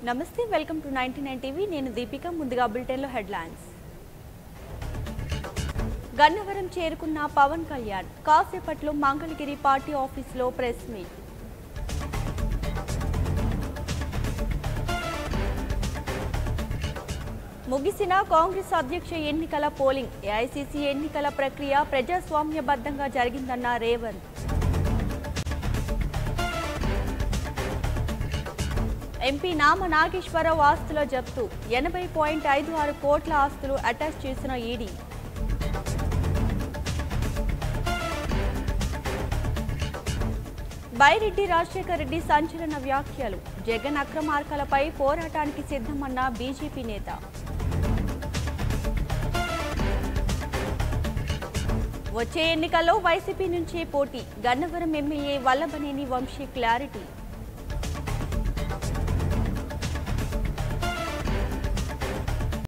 నమస్తే welcome to ninety nine TV నేను దీపిక ముందుగా బులెటిన్లో హెడ్లైన్స్ గన్నవరం చేరుకున్న పవన్ కళ్యాణ్ కాసేపట్లో మంగళగిరి పార్టీ ఆఫీసులో ప్రెస్ మీట్ ముగిసిన కాంగ్రెస్ అధ్యక్ష ఎన్నికల పోలింగ్ ఏఐసీసీ ఎన్నికల ప్రక్రియ ప్రజాస్వామ్యబద్ధంగా జరిగిందన్న రేవంత్ ఎంపీ నామ నాగేశ్వరరావు ఆస్తుల జప్తు ఎనభై పాయింట్ ఐదు ఆరు కోట్ల ఆస్తులు అటాచ్ చేసిన ఈడీ బైరెడ్డి రాజశేఖర రెడ్డి సంచలన వ్యాఖ్యలు జగన్ అక్రమార్కాలపై పోరాటానికి సిద్ధమన్న బీజేపీ నేత వచ్చే ఎన్నికల్లో వైసీపీ నుంచే పోటీ గన్నవరం ఎమ్మెల్యే వల్లభనేని వంశీ క్లారిటీ